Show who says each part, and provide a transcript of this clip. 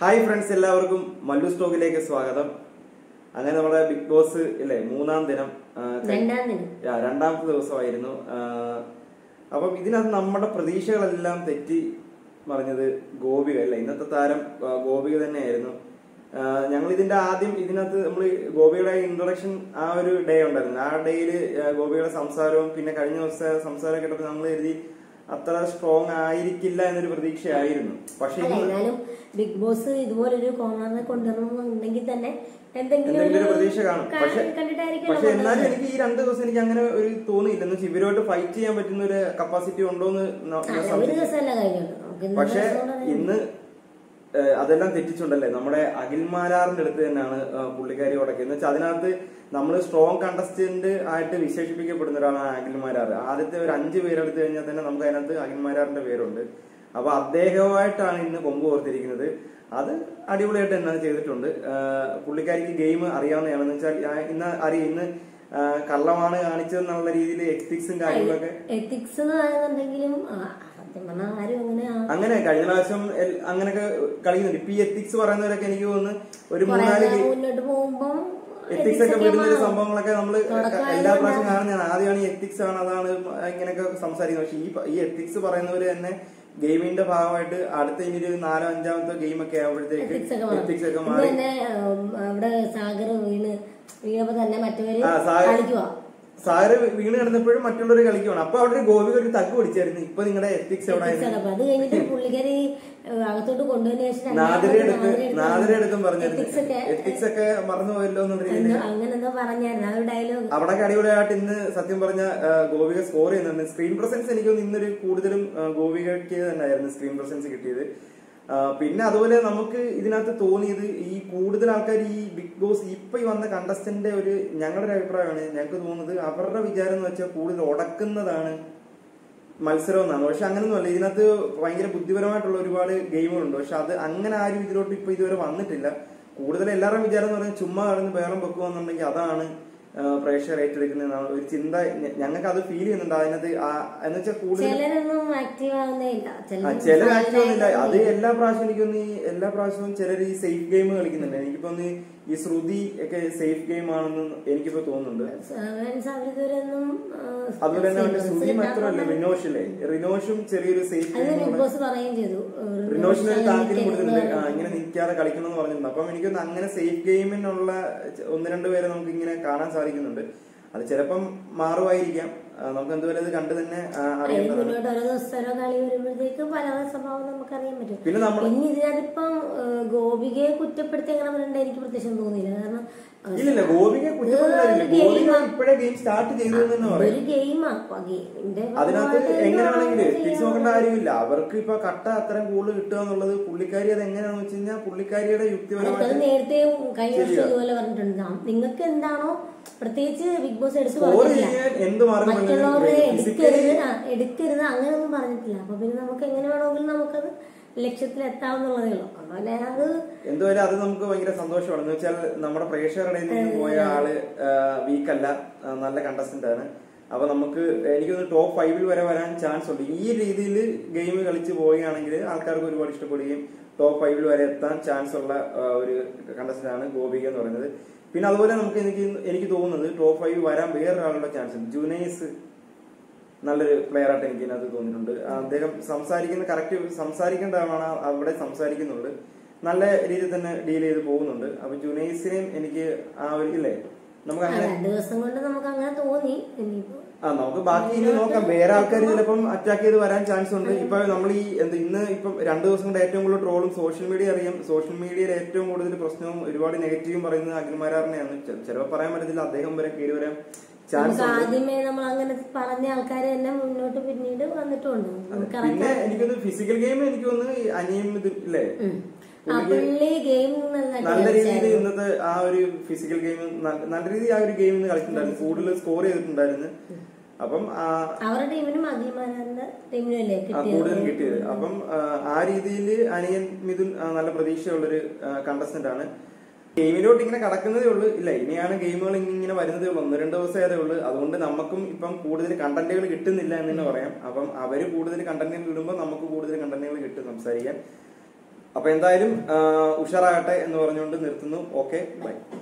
Speaker 1: Hi friends എല്ലാവർക്കും മല്ലു സ്റ്റോക്കിലേക്ക് സ്വാഗതം അങ്ങനെ നമ്മുടെ ബിഗ് ബോസ് ഇല്ലേ മൂന്നാം ദിനം ആ, കഴി-
Speaker 2: രണ്ടാം ദിനം
Speaker 1: ആ, രണ്ടാമത്തെ ദിവസമായിരുന്നു ആ, അപ്പം ഇതിനകത്ത് നമ്മുടെ പ്രതീക്ഷകളെല്ലാം തെറ്റി മറിഞ്ഞത് ഗോപിക അല്ലേ ഇന്നത്തെ താരം ആ, ഗോപിക തന്നെയായിരുന്നു ഞങ്ങൾ ഇതിന്റെ ആദ്യം ഇതിനകത്ത് നമ്മൾ ഗോപിയുടെ ഇൻട്രൊഡക്ഷൻ ആ ഒരു ഡേ ഉണ്ടായിരുന്നു ആ ഡേയിൽ ഗോപിയുടെ സംസാരവും പിന്നെ കഴിഞ്ഞ ദിവസത്തെ സംസാരം കേട്ടപ്പോൾ നമ്മൾ കരുതി അത്ര സ്ട്രോങ് ആയിരിക്കില്ല എന്നൊരു പ്രതീക്ഷയായിരുന്നു പക്ഷെ
Speaker 2: അല്ല
Speaker 1: ഇന്ന്
Speaker 2: എന്നാലും ബിഗ് ബോസ് ഇതുപോലൊരു കോർണറിനെ കൊണ്ടുവരണമെന്നുണ്ടെങ്കിൽ തന്നെ എന്തെങ്കിലും
Speaker 1: എന്തെങ്കിലും ഒരു
Speaker 2: ഒരു
Speaker 1: പ്രതീക്ഷ കാണും
Speaker 2: കാ-
Speaker 1: പക്ഷെ
Speaker 2: കണ്ടിട്ടായിരിക്കുമല്ലോ
Speaker 1: പക്ഷെ എന്നാലും
Speaker 2: കൊണ്ടുവരുന്നത്.
Speaker 1: എനിക്ക് ഈ രണ്ട് ദിവസം എനിക്ക് അങ്ങനെ ഒരു തോന്നിയില്ല എന്ന് വെച്ചാൽ ഇവരോട്ട് ഫൈറ്റ് ചെയ്യാൻ പറ്റുന്ന ഒരു കപ്പാസിറ്റി ഉണ്ടോ എന്ന് ന- ഞാൻ
Speaker 2: അല്ല, ഒരു
Speaker 1: സംശയിച്ചു.
Speaker 2: ദിവസമല്ല കഴിഞ്ഞുള്ളൂ നമുക്ക് ഇന്ന്
Speaker 1: പക്ഷെ
Speaker 2: ദിവസം കൊണ്ട് തന്നെ
Speaker 1: ഇന്ന് ഏഹ്, അതെല്ലാം തെറ്റിച്ചുണ്ടല്ലേ നമ്മുടെ അഖിൽമാരാറിന്റെ അടുത്ത് തന്നെയാണ് ഏഹ്, പുള്ളിക്കാരി ഉടക്കിയത് എന്ന് വെച്ചാൽ അതിനകത്ത് നമ്മൾ സ്ട്രോങ് കണ്ടസ്റ്റന്റ് ആയിട്ട് വിശേഷിപ്പിക്കപ്പെടുന്ന ഒരാളാണ് അഖിൽമാരാർ ആദ്യത്തെ ഒരു അഞ്ച് പേരെടുത്ത് കഴിഞ്ഞാൽ തന്നെ നമുക്ക് അതിനകത്ത് അഖിൽമാരാറിന്റെ പേരുണ്ട് അപ്പൊ അദ്ദേഹമായിട്ടാണ് ഇന്ന് കൊമ്പ് ഓർത്തിരിക്കുന്നത് അത് അടിപൊളിയായിട്ട് തന്നെ ചെയ്തിട്ടുണ്ട് ഏഹ്, പുള്ളിക്കാരിക്ക് ഗെയിം അറിയാവുന്നതാണെന്ന് വെച്ചാൽ ഞാൻ ഇന്ന് അറിയാം ഇന്ന് ഏഹ്, കള്ളമാണ് കാണിച്ചതെന്നുള്ള രീതിയിൽ എക്തിക്സും കാര്യങ്ങളൊക്കെ
Speaker 2: എത്തിക്സ് എന്ന് പറയുന്നുണ്ടെങ്കിലും ആ, സത്യം പറഞ്ഞാൽ ആരും അങ്ങനെ ആ-
Speaker 1: അങ്ങനെ കഴിഞ്ഞ പ്രാവശ്യം എൽ- അങ്ങനെയൊക്കെ കളിക്കുന്നുണ്ട് ഇപ്പൊ ഈ എത്തിക്സ് പറയുന്നവരൊക്കെ എനിക്ക് തോന്നുന്നു ഒരു
Speaker 2: കുറെ
Speaker 1: മൂന്നാല്
Speaker 2: നാൾ മുന്നോട്ട് പോകുമ്പോ
Speaker 1: എത്തിക്സ് ഒക്കെ വിടുന്ന ഒരു
Speaker 2: മാറും.
Speaker 1: സംഭവങ്ങളൊക്കെ നമ്മൾ
Speaker 2: തുടക്കം
Speaker 1: എല്ലാ പ്രാവശ്യം
Speaker 2: ആയതുകൊണ്ടാണ്.
Speaker 1: കാണുന്നതാണ് ആദ്യമാണ് ഈ എത്തിക്സ് ആണ് അതാണ് ഇങ്ങനെയൊക്കെ സംസാരിക്കുന്നത് പക്ഷെ ഈ പ- ഈ എത്തിക്സ് പറയുന്നവര് തന്നെ ഗെയിമിന്റെ ഭാഗമായിട്ട് അടുത്ത ഇനി ഒരു നാലോ അഞ്ചാമത്തെ ഗെയിം ഒക്കെ ആവുമ്പോഴത്തേക്ക്
Speaker 2: എത്തിക്സ് ഒക്കെ മാറും.
Speaker 1: എത്തിക്സ് ഒക്കെ
Speaker 2: ഇന്ന്
Speaker 1: മാറി
Speaker 2: തന്നെ ഉം, അവിടെ സാഗർ വീണ് വീണപ്പോ തന്നെ മറ്റവര്
Speaker 1: ആ, സാഗർ-
Speaker 2: കളിക്കുവാ
Speaker 1: സാറ് വീണ് കിടന്നപ്പോഴും മറ്റുള്ളവർ കളിക്കുവാണ് അപ്പൊ അവിടെ ഒരു ഗോപിക ഒരു തഗ് പിടിച്ചായിരുന്നു ഇപ്പൊ നിങ്ങളുടെ എത്തിക്സ് എവിടെ
Speaker 2: എത്തിക്സ് ആണ്. അപ്പൊ അത് കഴിഞ്ഞിട്ട് പുള്ളിക്കാരി ഏഹ്, അകത്തോട്ട് കൊണ്ടുവന്ന ശേഷം രണ്ടാമത്
Speaker 1: നാദിര എടുത്ത്
Speaker 2: നാദിര എടുത്ത്
Speaker 1: നാദിര എടുത്തും പറഞ്ഞായിരുന്നു
Speaker 2: എത്തിക്സ് ഒക്കെ
Speaker 1: എത്തിക്സ് ഒക്കെ മറന്നുപോയല്ലോ എന്നുള്ള രീതിയിൽ
Speaker 2: എന്തോ അങ്ങനെ എന്തോ പറഞ്ഞായിരുന്നു ആ ഒരു ഡയലോഗ്
Speaker 1: അവിടെ അടിപൊളിയായിട്ട് ഇന്ന് സത്യം പറഞ്ഞ ആ, ഗോപിക സ്കോർ ചെയ്യുന്നുണ്ട് സ്ക്രീൻ പ്രസൻസ് എനിക്ക് തോന്നുന്നു ഇന്നൊരു കൂടുതലും ആ, ഗോപികയ്ക്ക് തന്നെയായിരുന്നു സ്ക്രീൻ പ്രസൻസ് കിട്ടിയത് ആ, പിന്നെ അതുപോലെ നമുക്ക് ഇതിനകത്ത് തോന്നിയത് ഈ കൂടുതൽ ആൾക്കാർ ഈ ബിഗ് ബോസ് ഇപ്പൊ ഈ വന്ന കണ്ടസ്റ്റന്റ് ഒരു ഞങ്ങളുടെ ഒരു അഭിപ്രായമാണ് ഞങ്ങൾക്ക് തോന്നുന്നത് അവരുടെ വിചാരം എന്ന് വെച്ചാൽ കൂടുതൽ ഉടക്കുന്നതാണ് മത്സരം എന്നാണ് പക്ഷെ അങ്ങനൊന്നുമല്ല ഇതിനകത്ത് ഭയങ്കര ബുദ്ധിപരമായിട്ടുള്ള ഒരുപാട് ഗെയിമുകളുണ്ട് പക്ഷെ അത് അങ്ങനെ ആരും ഇതിലോട്ട് ഇപ്പൊ ഇതുവരെ വന്നിട്ടില്ല കൂടുതൽ എല്ലാവരുടെയും വിചാരം എന്ന് പറഞ്ഞാൽ ചുമ്മാ നടന്ന് ബഹളം വെക്കുകയെന്നുണ്ടെങ്കിൽ അതാണ് ആ, പ്രേക്ഷകർ ഏറ്റെടുക്കുന്നതെന്നാണ് ഒരു ചിന്ത ഞ- ഞങ്ങൾക്ക് അത് ഫീൽ ചെയ്യുന്നുണ്ട് അതിനകത്ത് എന്ന് വെച്ചാൽ കൂടുതൽ
Speaker 2: ചിലരൊന്നും ആക്റ്റീവ് ആവുന്നേ ഇല്ല
Speaker 1: ആ,
Speaker 2: ചിലർ
Speaker 1: ചില ആക്ടറൊന്നുമില്ല അത് എല്ലാ പ്രാവശ്യവും എനിക്കൊന്ന് ഈ എല്ലാ പ്രാവശ്യവും ചിലർ ഈ സേഫ് ഗെയിം കളിക്കുന്നുണ്ട് എനിക്കിപ്പോ ഒന്ന് ഈ ശ്രുതി ഒക്കെ സേഫ് ഗെയിം ആണെന്ന് എനിക്കിപ്പോ തോന്നുന്നുണ്ട്
Speaker 2: അവരിതുവരെയൊന്നും
Speaker 1: അതുപോലെ തന്നെ മറ്റേ ശ്രുതി മാത്രമല്ല റിനോഷില്ലേ റിനോഷും ചെറിയൊരു സേഫ്
Speaker 2: അത്
Speaker 1: ഗെയിം
Speaker 2: ബിഗ് ബോസ് പറയുകയും ചെയ്തു ഏഹ്,
Speaker 1: റിനോഷിന് ഒരു
Speaker 2: റിനോഷ്
Speaker 1: താല്പര്യം
Speaker 2: അങ്ങനെ
Speaker 1: കൊടുത്തിട്ടുണ്ട് ആ,
Speaker 2: നിൽക്കരുത്
Speaker 1: ഇങ്ങനെ നിൽക്കാതെ കളിക്കണം എന്ന് പറഞ്ഞിട്ടുണ്ട് അപ്പം എനിക്കൊന്ന് അങ്ങനെ സേഫ് ഗെയിമിനുള്ള ച- ഒന്ന് രണ്ട് പേരെ നമുക്ക് ഇങ്ങനെ കാണാൻ സാധിക്കുന്നുണ്ട് അത് ചിലപ്പം മാറുമായിരിക്കാം ആ, നമുക്ക് എന്തുവരെ അത് കണ്ട് തന്നെ ആ,
Speaker 2: അതിന്
Speaker 1: അറിയേണ്ടതാണ്
Speaker 2: മുന്നോട്ട് ഓരോ ദിവസം ഓരോ കളി വരുമ്പോഴത്തേക്ക് പല പല സ്വഭാവം നമുക്കറിയാൻ പറ്റും
Speaker 1: പിന്നെ നമ്മൾ
Speaker 2: പിന്നെ ഇതിനകത്തിപ്പം ഏഹ്, ഗോപികയെ കുറ്റപ്പെടുത്തി എങ്ങനെ പറയണ്ട എനിക്ക് പ്രത്യേകം തോന്നിയില്ല കാരണം ഏഹ്,
Speaker 1: ഇല്ലില്ല ഗോപിക കുറ്റപ്പെടുത്താറില്ല
Speaker 2: ഇത്
Speaker 1: ഗോപിക
Speaker 2: ഗെയിമാ.
Speaker 1: ഇപ്പോഴേ ഗെയിം സ്റ്റാർട്ട് ചെയ്തു എന്ന് തന്നെ പറയാം
Speaker 2: ഒരു ഗെയിമാ അപ്പൊ ഗെയിമിന്റെ
Speaker 1: അതിനകത്ത്
Speaker 2: ഭാഗമായിട്ട്
Speaker 1: എങ്ങനെയാണെങ്കിലും
Speaker 2: എന്തുവാണെന്ന്
Speaker 1: എത്തിക്സ്
Speaker 2: ചെയ്യാം.
Speaker 1: നോക്കേണ്ട കാര്യമില്ല അവർക്ക് ഇപ്പൊ കട്ട അത്തരം കൂടുതൽ കിട്ടുക എന്നുള്ളത് പുള്ളിക്കാരി അത് എങ്ങനെയാണെന്ന് വെച്ച് കഴിഞ്ഞാൽ പുള്ളിക്കാരിയുടെ
Speaker 2: അവർക്കത്
Speaker 1: യുക്തിപരമായിട്ട്
Speaker 2: നേരത്തെ കഴിഞ്ഞ വർഷം
Speaker 1: ശരിയാ.
Speaker 2: ഇതുപോലെ പറഞ്ഞിട്ടുണ്ട് നാം- നിങ്ങൾക്ക് എന്താണോ പ്രത്യേകിച്ച് ബിഗ് ബോസ് എടുത്ത്
Speaker 1: സ്കോർ
Speaker 2: പറഞ്ഞിട്ടില്ല
Speaker 1: ചെയ്യാൻ എന്ത് മാർഗം
Speaker 2: മറ്റുള്ളവരെ
Speaker 1: ഫിസിക്കലി
Speaker 2: എടുക്കരുത് ആ, എടുക്കരുത് അങ്ങനെയൊന്നും പറഞ്ഞിട്ടില്ല അപ്പൊ പിന്നെ നമുക്ക് എങ്ങനെ വേണമെങ്കിലും നമുക്കത് ലക്ഷ്യത്തിൽ എത്താവുന്നുള്ളതേ ഉള്ളൂ അതുപോലെ അത്
Speaker 1: എന്തുവരെ അത് നമുക്ക് ഭയങ്കര സന്തോഷമാണ് എന്ന് വെച്ചാൽ നമ്മുടെ പ്രേക്ഷകരുടെ നിന്ന് പോയ ആള് വീക്കല്ല നല്ല കണ്ടസ്റ്റന്റ് ആണ് അപ്പൊ നമുക്ക് എനിക്കൊന്ന് ടോപ്പ് ഫൈവിൽ വരെ വരാൻ ചാൻസ് ഉണ്ട് ഈ രീതിയിൽ ഗെയിം കളിച്ച് പോവുകയാണെങ്കിൽ ആൾക്കാർക്ക് ഒരുപാട് ഇഷ്ടപ്പെടുകയും ടോപ്പ് ഫൈവിൽ വരെ എത്താൻ ചാൻസ് ഉള്ള ആ, ഒരു കണ്ടസ്റ്റന്റ് ആണ് ഗോപിക എന്ന് പറയുന്നത് പിന്നെ അതുപോലെ നമുക്ക് എനിക്ക് എനിക്ക് തോന്നുന്നത് ടോപ്പ് ഫൈവ് വരാൻ വേറൊരാളുടെ ചാൻസ് ഉണ്ട് ജുനൈസ് നല്ലൊരു പ്ലെയർ ആയിട്ട് എനിക്ക് ഇതിനകത്ത് തോന്നിയിട്ടുണ്ട് അദ്ദേഹം സംസാരിക്കുന്ന കറക്റ്റ് സംസാരിക്കേണ്ടതാണ് അവിടെ സംസാരിക്കുന്നുണ്ട് നല്ല രീതിയിൽ തന്നെ ഡീൽ ചെയ്ത് പോകുന്നുണ്ട് അപ്പൊ ജുനൈസിനെയും എനിക്ക് ആ ഒരു ഇല്ലേ നമുക്ക്
Speaker 2: ആ,
Speaker 1: അങ്ങനെ
Speaker 2: രണ്ടു ദിവസം കൊണ്ട് നമുക്ക് അങ്ങനെ തോന്നി ഇനിയിപ്പോ
Speaker 1: ആ നമുക്ക് ബാക്കി ഇനി നോക്കാം വേറെ ആൾക്കാർ ചിലപ്പം അറ്റാക്ക് ചെയ്ത് വരാൻ ചാൻസ് ഉണ്ട് ഇപ്പൊ നമ്മൾ ഈ എന്ത് ഇന്ന് ഇപ്പം രണ്ടു ദിവസം കൊണ്ട് ഏറ്റവും കൂടുതൽ ട്രോളും സോഷ്യൽ മീഡിയ അറിയാം സോഷ്യൽ മീഡിയയിൽ ഏറ്റവും കൂടുതൽ പ്രശ്നവും ഒരുപാട് നെഗറ്റീവും പറയുന്നത് അഖിൽമാരാറിനെയാണ് ചിലപ്പോൾ പറയാൻ പറ്റത്തില്ല അദ്ദേഹം വരെ കയറി വരാൻ ചാൻസ്
Speaker 2: നമുക്ക്
Speaker 1: ഉണ്ട്
Speaker 2: ആദ്യമേ നമ്മൾ അങ്ങനെ പറഞ്ഞ ആൾക്കാർ തന്നെ മുന്നോട്ട് പിന്നീട് വന്നിട്ടുണ്ട് നമുക്ക്
Speaker 1: പിന്നെ എനിക്കൊന്ന് ഫിസിക്കൽ ഗെയിം എനിക്ക് തോന്നുന്നു ഈ അനിയം ഇത് ഇല്ലേ
Speaker 2: ആ പുള്ളി ഗെയിം
Speaker 1: നല്ല രീതിയിൽ ഇന്നത്തെ ആ ഒരു ഫിസിക്കൽ ഗെയിം നല്ല രീതിയിൽ ആ ഒരു ഗെയിം ഇന്ന് കളിച്ചിട്ടുണ്ടായിരുന്നു കൂടുതൽ സ്കോർ ചെയ്തിട്ടുണ്ടായിരുന്നു അപ്പം ആ
Speaker 2: അവരുടെ ടീമിനും അഖിൽമാരാറിന്റെ ടീമിനും അല്ലേ
Speaker 1: ആ,
Speaker 2: കിട്ടിയത്
Speaker 1: കൂടുതലും കിട്ടിയത് അപ്പം ആ, ആ രീതിയിൽ അനിയൻ മിഥുൻ ആ, നല്ല പ്രതീക്ഷയുള്ളൊരു കണ്ടസ്റ്റന്റ് ആണ് ഗെയിമിലോട്ട് ഇങ്ങനെ കടക്കുന്നതേ ഉള്ളൂ ഇല്ല ഇനിയാണ് ഗെയിമുകൾ ഇങ്ങനെ വരുന്നതേ ഉള്ളൂ ഒന്ന് രണ്ട് ദിവസമേ ഉള്ളൂ അതുകൊണ്ട് നമുക്കും ഇപ്പം കൂടുതൽ കണ്ടന്റുകൾ കിട്ടുന്നില്ല എന്ന് തന്നെ പറയാം അപ്പം അവര് കൂടുതൽ കണ്ടന്റുകൾ ഇടുമ്പോൾ നമുക്ക് കൂടുതൽ കണ്ടന്റുകൾ കിട്ടും സംസാരിക്കാൻ അപ്പൊ എന്തായാലും ആ, ഉഷാറാകട്ടെ എന്ന് പറഞ്ഞുകൊണ്ട് നിർത്തുന്നു ഓക്കെ ബൈ